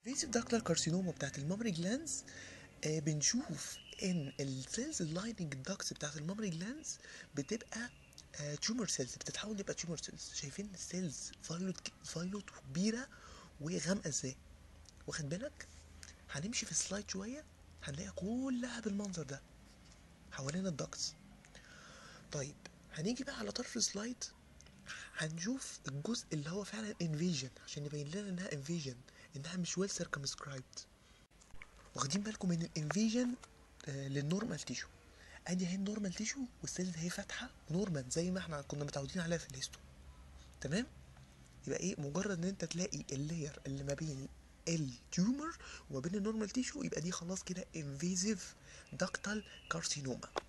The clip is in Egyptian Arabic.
فيسيف داكتر كارسينوما بتاعت المامري جلانز آه بنشوف ان السيلز اللايننج الداكتس بتاعت المامري جلانز بتبقى تيومر سيلز بتتحول تبقى تيومر سيلز شايفين السيلز فايلوت فايلوت كبيره وغامقه ازاي واخد بالك هنمشي في السلايد شويه هنلاقي كلها بالمنظر ده حوالين الداكتس طيب هنيجي بقى على طرف السلايد هنشوف الجزء اللي هو فعلا انفيجن عشان يبين لنا انها انفيجن انها مش ويل سيركمسكرايبد واخدين بالكم من الانفيجن آه للنورمال تيشو ادي اهي النورمال تيشو والسيلز اهي فاتحه نورمال زي ما احنا كنا متعودين عليها في الهيستو تمام يبقى ايه مجرد ان انت تلاقي اللاير اللي ما بين التيومر وما بين النورمال تيشو يبقى دي خلاص كده انفيزيف داكتال كارسينوما